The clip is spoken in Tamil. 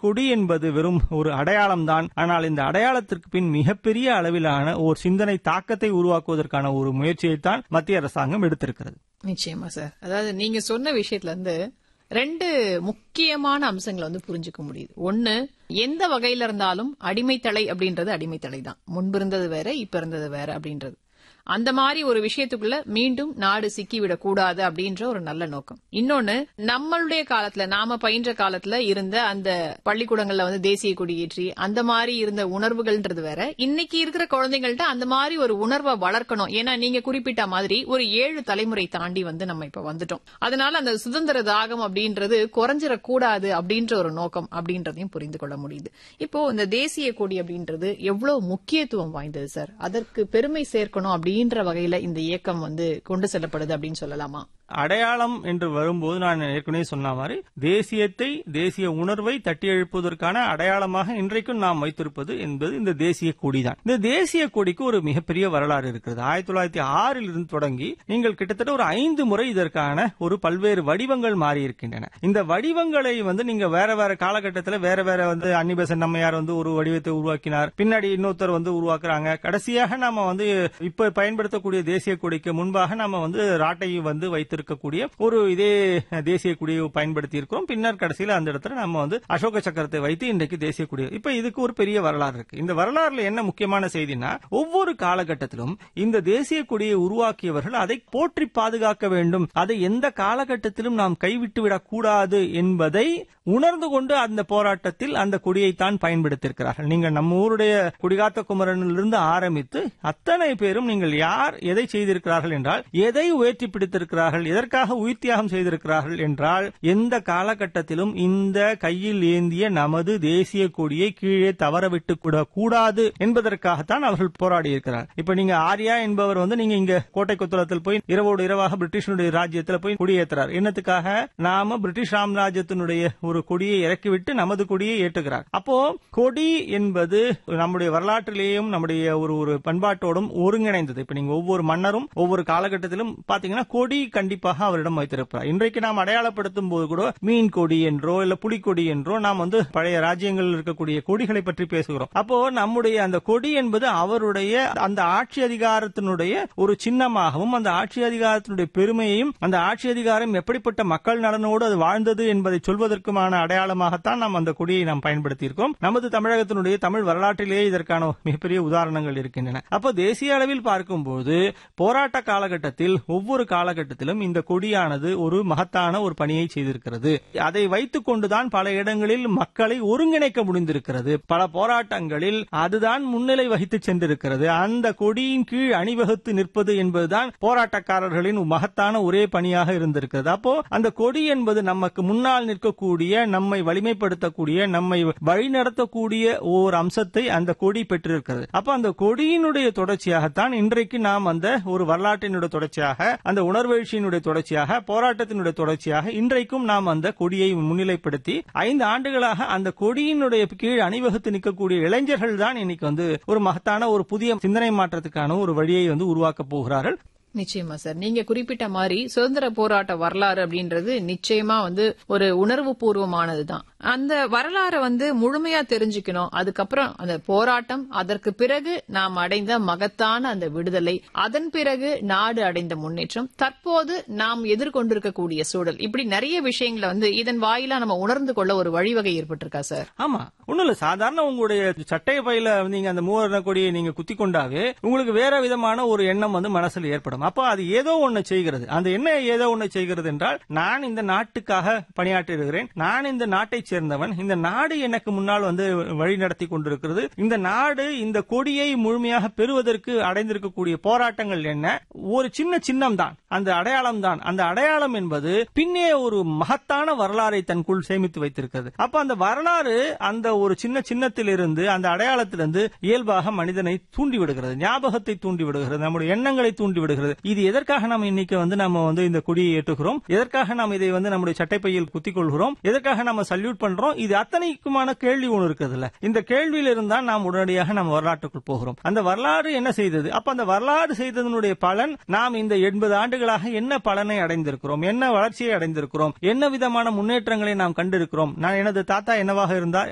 கொடி என்பது வெறும் ஒரு அடையாளம் தான் ஆனால் இந்த அடையாளத்திற்கு பின் மிகப்பெரிய அளவிலான ஒரு சிந்தனை தாக்கத்தை உருவாக்குவதற்கான ஒரு முயற்சியைத்தான் மத்திய அரசாங்கம் எடுத்திருக்கிறது நிச்சயமா சார் அதாவது நீங்க சொன்ன விஷயத்துல இருந்து ரெண்டு முக்கியமான அம்சங்களை வந்து புரிஞ்சுக்க முடியுது ஒன்னு எந்த வகையில இருந்தாலும் அடிமைத்தலை அப்படின்றது அடிமைத்தலை தான் முன்பு இருந்தது வேற இப்ப இருந்தது வேற அப்படின்றது அந்த மாதிரி ஒரு விஷயத்துக்குள்ள மீண்டும் நாடு சிக்கிவிடக் கூடாது அப்படின்ற ஒரு நல்ல நோக்கம் இன்னொன்னு நம்மளுடைய காலத்துல நாம பயின்ற காலத்துல இருந்த அந்த பள்ளிக்கூடங்கள்ல வந்து தேசிய கொடி ஏற்றி அந்த மாதிரி இருந்த உணர்வுகள்ன்றது வேற இன்னைக்கு இருக்கிற குழந்தைங்கள்ட்ட அந்த மாதிரி ஒரு உணர்வை வளர்க்கணும் ஏன்னா நீங்க குறிப்பிட்ட மாதிரி ஒரு ஏழு தலைமுறை தாண்டி வந்து நம்ம இப்ப வந்துட்டோம் அதனால அந்த சுதந்திர தாகம் அப்படின்றது குறைஞ்சிடக்கூடாது அப்படின்ற ஒரு நோக்கம் அப்படின்றதையும் புரிந்து கொள்ள முடியுது இப்போ இந்த தேசிய கொடி அப்படின்றது எவ்வளவு முக்கியத்துவம் வாய்ந்தது சார் அதற்கு பெருமை சேர்க்கணும் அப்படின்ற வகையில இந்த இயக்கம் வந்து கொண்டு செல்லப்படுது அப்படின்னு சொல்லலாமா அடையாளம் என்று வரும்போது நான் ஏற்கனவே சொன்ன மாதிரி தேசியத்தை தேசிய உணர்வை தட்டி எழுப்புவதற்கான அடையாளமாக இன்றைக்கும் நாம் வைத்திருப்பது என்பது இந்த தேசிய கொடிதான் இந்த தேசிய கொடிக்கு ஒரு மிகப்பெரிய வரலாறு இருக்கிறது ஆயிரத்தி தொள்ளாயிரத்தி ஆறில் இருந்து தொடங்கி நீங்கள் கிட்டத்தட்ட ஒரு ஐந்து முறை இதற்கான ஒரு பல்வேறு வடிவங்கள் மாறி இருக்கின்றன இந்த வடிவங்களை வந்து நீங்க வேற வேற காலகட்டத்தில் வேற வேற வந்து அன்னிபெசன் நம்மையார் வந்து ஒரு வடிவத்தை உருவாக்கினார் பின்னாடி இன்னொருத்தர் வந்து உருவாக்குறாங்க கடைசியாக நாம வந்து இப்ப பயன்படுத்தக்கூடிய தேசிய கொடிக்கு முன்பாக நாம வந்து ராட்டையை வந்து வைத்திருக்கக்கூடிய ஒரு இதே தேசிய கொடியை பயன்படுத்தி இருக்கிறோம் பின்னர் கடைசியில் அந்த இடத்துல நம்ம வந்து அசோக சக்கரத்தை வைத்து இன்றைக்கு தேசிய கொடி இப்ப இதுக்கு ஒரு பெரிய வரலாறு இருக்கு இந்த வரலாறுல என்ன முக்கியமான செய்தினா ஒவ்வொரு காலகட்டத்திலும் இந்த தேசிய கொடியை உருவாக்கியவர்கள் அதை போற்றி பாதுகாக்க வேண்டும் அதை எந்த காலகட்டத்திலும் நாம் கைவிட்டு விடக் கூடாது என்பதை உணர்ந்து கொண்டு அந்த போராட்டத்தில் அந்த கொடியைத்தான் பயன்படுத்தியிருக்கிறார்கள் நீங்கள் நம்ம ஊருடைய குடிகாத்த குமரனிலிருந்து ஆரம்பித்து அத்தனை பேரும் நீங்கள் யார் எதை செய்திருக்கிறார்கள் என்றால் எதை உயர்த்தி பிடித்திருக்கிறார்கள் எதற்காக உயிர் தியாகம் செய்திருக்கிறார்கள் என்றால் எந்த காலகட்டத்திலும் இந்த கையில் ஏந்திய நமது தேசிய கொடியை கீழே தவற விட்டு கூடாது என்பதற்காகத்தான் அவர்கள் போராடி இருக்கிறார் இப்ப நீங்க ஆர்யா என்பவர் வந்து நீங்க இங்க கோட்டை கொத்தளத்தில் போய் இரவோடு இரவாக பிரிட்டிஷனுடைய ராஜ்யத்தில் போய் கொடியேற்றுறார் என்னத்துக்காக நாம பிரிட்டிஷ் ராம்ராஜ்யத்தினுடைய ஒரு கொடியை இறக்கிவிட்டு நமது கொடியை ஏற்றுகிறார் அப்போ கொடி என்பது நம்முடைய வரலாற்றிலேயும் நம்முடைய ஒரு ஒரு பண்பாட்டோடும் ஒருங்கிணைந்தது இப்ப நீங்க ஒவ்வொரு மன்னரும் ஒவ்வொரு காலகட்டத்திலும் பாத்தீங்கன்னா கொடி கண்டிப்பாக அவரிடம் வைத்திருப்பார் இன்றைக்கு நாம் அடையாளப்படுத்தும் போது கூட மீன் கொடி என்றோ இல்ல புலிக்கொடி என்றோ நாம் வந்து பழைய ராஜ்யங்களில் இருக்கக்கூடிய கொடிகளை பற்றி பேசுகிறோம் அப்போ நம்முடைய அந்த கொடி என்பது அவருடைய அந்த ஆட்சி அதிகாரத்தினுடைய ஒரு சின்னமாகவும் அந்த ஆட்சி அதிகாரத்தினுடைய பெருமையையும் அந்த ஆட்சி அதிகாரம் எப்படிப்பட்ட மக்கள் நலனோடு அது வாழ்ந்தது என்பதை சொல்வதற்குமான அடையாளமாகத்தான் நாம் அந்த கொடியை நாம் பயன்படுத்தி இருக்கோம் நமது தமிழகத்தினுடைய தமிழ் வரலாற்றிலேயே இதற்கான மிகப்பெரிய உதாரணங்கள் இருக்கின்றன அப்போ தேசிய அளவில் பார்க்கும்போது போராட்ட காலகட்டத்தில் ஒவ்வொரு காலகட்டத்திலும் இந்த கொடியானது ஒரு மகத்தான ஒரு பணியை செய்திருக்கிறது அதை வைத்துக் கொண்டுதான் பல இடங்களில் மக்களை ஒருங்கிணைக்க முடிந்திருக்கிறது பல போராட்டங்களில் அதுதான் முன்னிலை வகித்து சென்றிருக்கிறது அந்த கொடியின் கீழ் அணிவகுத்து நிற்பது என்பதுதான் போராட்டக்காரர்களின் மகத்தான ஒரே பணியாக இருந்திருக்கிறது அப்போ அந்த கொடி என்பது நமக்கு முன்னால் நிற்கக்கூடிய நம்மை வலிமைப்படுத்தக்கூடிய நம்மை வழிநடத்தக்கூடிய ஓர் அம்சத்தை அந்த கொடி பெற்றிருக்கிறது அப்ப அந்த கொடியினுடைய தொடர்ச்சியாகத்தான் இன்றைக்கு நாம் அந்த ஒரு வரலாற்றினுடைய தொடர்ச்சியாக அந்த உணர்வெழுச்சியினுடைய தொடர்ச்சியாக போராட்டத்தினுடைய தொடர்ச்சியாக இன்றைக்கும் நாம் அந்த கொடியை முன்னிலைப்படுத்தி ஐந்து ஆண்டுகளாக அந்த கொடியினுடைய கீழ் அணிவகுத்து நிற்கக்கூடிய இளைஞர்கள் தான் இன்னைக்கு வந்து ஒரு மகத்தான ஒரு புதிய சிந்தனை மாற்றத்துக்கான ஒரு வழியை வந்து உருவாக்க போகிறார்கள் நிச்சயமா சார் நீங்க குறிப்பிட்ட மாதிரி சுதந்திர போராட்ட வரலாறு அப்படின்றது நிச்சயமா வந்து ஒரு உணர்வு பூர்வமானதுதான் அந்த வரலாறை வந்து முழுமையா தெரிஞ்சுக்கணும் அதுக்கப்புறம் அந்த போராட்டம் அதற்கு பிறகு நாம் அடைந்த மகத்தான அந்த விடுதலை அதன் பிறகு நாடு அடைந்த முன்னேற்றம் தற்போது நாம் எதிர்கொண்டிருக்கக்கூடிய சூழல் இப்படி நிறைய விஷயங்களை வந்து இதன் வாயிலா நம்ம உணர்ந்து கொள்ள ஒரு வழிவகை ஏற்பட்டிருக்கா சார் ஆமா ஒண்ணும் இல்ல சாதாரண உங்களுடைய சட்டை பையில நீங்க அந்த மூவர்ண கொடியை நீங்க குத்தி கொண்டாவே உங்களுக்கு வேற விதமான ஒரு எண்ணம் வந்து மனசுல ஏற்படும் அப்ப அது ஏதோ ஒண்ணு செய்கிறது அந்த என்ன ஏதோ ஒண்ணு செய்கிறது என்றால் நான் இந்த நாட்டுக்காக பணியாற்றுகிறேன் நான் இந்த நாட்டை சேர்ந்தவன் இந்த நாடு எனக்கு முன்னால் வந்து வழி நடத்தி கொண்டிருக்கிறது இந்த நாடு இந்த கொடியை முழுமையாக பெறுவதற்கு அடைந்திருக்கக்கூடிய போராட்டங்கள் என்ன ஒரு சின்ன சின்னம் தான் அந்த அடையாளம் தான் அந்த அடையாளம் என்பது பின்னே ஒரு மகத்தான வரலாறை தன்குள் சேமித்து வைத்திருக்கிறது அப்ப அந்த வரலாறு அந்த ஒரு சின்ன சின்னத்திலிருந்து அந்த அடையாளத்திலிருந்து இயல்பாக மனிதனை தூண்டி விடுகிறது ஞாபகத்தை தூண்டி விடுகிறது நம்முடைய எண்ணங்களை தூண்டி விடுகிறது இது எதற்காக நாம் இன்னைக்கு வந்து நம்ம வந்து இந்த கொடியை ஏற்றுகிறோம் எதற்காக நாம் இதை வந்து நம்முடைய சட்டைப்பையில் குத்திக் கொள்கிறோம் எதற்காக நம்ம சல்யூட் பண்றோம் இது அத்தனைக்குமான கேள்வி ஒன்று இருக்குது இல்ல இந்த கேள்வியில் இருந்தால் நாம் உடனடியாக நம்ம வரலாற்றுக்குள் போகிறோம் அந்த வரலாறு என்ன செய்தது அப்ப அந்த வரலாறு செய்ததனுடைய பலன் நாம் இந்த எண்பது ஆண்டுகளாக என்ன பலனை அடைந்திருக்கிறோம் என்ன வளர்ச்சியை அடைந்திருக்கிறோம் என்ன விதமான முன்னேற்றங்களை நாம் கண்டிருக்கிறோம் நான் எனது தாத்தா என்னவாக இருந்தார்